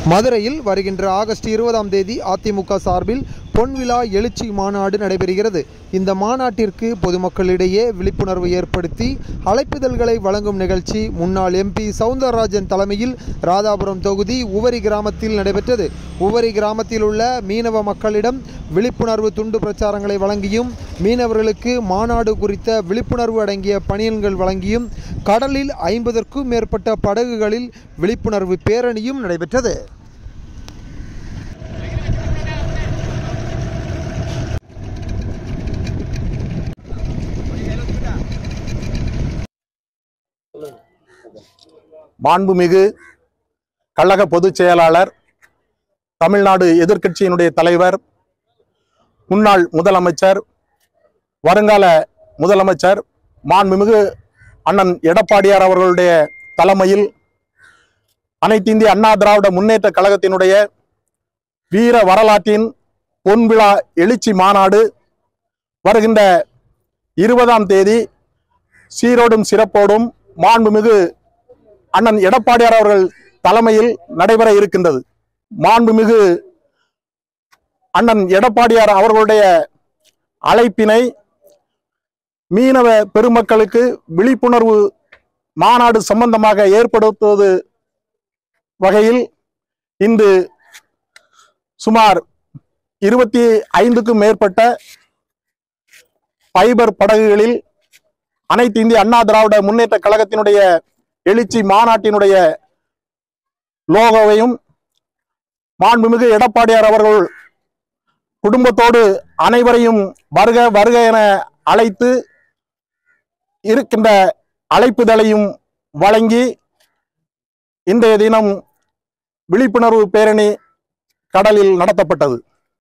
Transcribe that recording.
மதுரையில் வருகின்ற ஆகஸ்ட் இருபதாம் தேதி அதிமுக சார்பில் பொன்விழா எழுச்சி மாநாடு நடைபெறுகிறது இந்த மாநாட்டிற்கு பொதுமக்களிடையே விழிப்புணர்வு ஏற்படுத்தி அழைப்புதல்களை வழங்கும் நிகழ்ச்சி முன்னாள் எம்பி சவுந்தரராஜன் தலைமையில் ராதாபுரம் தொகுதி உவரி கிராமத்தில் நடைபெற்றது உவரி கிராமத்தில் உள்ள மீனவ மக்களிடம் விழிப்புணர்வு துண்டு பிரச்சாரங்களை வழங்கியும் மீனவர்களுக்கு மாநாடு குறித்த விழிப்புணர்வு அடங்கிய பணியன்கள் வழங்கியும் கடலில் ஐம்பதற்கும் மேற்பட்ட படகுகளில் விழிப்புணர்வு பேரணியும் நடைபெற்றது மாண்புமிகு கழக பொதுச் செயலாளர் தமிழ்நாடு எதிர்க்கட்சியினுடைய தலைவர் முன்னாள் முதலமைச்சர் வருங்கால முதலமைச்சர் மாண்புமிகு அண்ணன் எடப்பாடியார் அவர்களுடைய தலைமையில் அனைத்து இந்திய அண்ணா திராவிட முன்னேற்ற கழகத்தினுடைய வீர வரலாற்றின் பொன்விழா எழுச்சி மாநாடு வருகின்ற இருபதாம் தேதி சீரோடும் சிறப்போடும் மாண்புமிகு அண்ணன் எடப்பாடியார் அவர்கள் தலைமையில் நடைபெற இருக்கின்றது மாண்புமிகு அண்ணன் எடப்பாடியார் அவர்களுடைய அழைப்பினை மீனவ பெருமக்களுக்கு விழிப்புணர்வு மாநாடு சம்பந்தமாக ஏற்படுத்துவது வகையில் இன்று சுமார் இருபத்தி ஐந்துக்கும் மேற்பட்ட ஃபைபர் படகுகளில் அனைத்து இந்திய அண்ணா திராவிட முன்னேற்ற கழகத்தினுடைய எழுச்சி மாநாட்டினுடைய லோகோவையும் மாண்புமிகு எடப்பாடியார் அவர்கள் குடும்பத்தோடு அனைவரையும் வருக வருக என அழைத்து இருக்கின்ற அழைப்புதலையும் வழங்கி இன்றைய தினம் விழிப்புணர்வு பேரணி கடலில் நடத்தப்பட்டது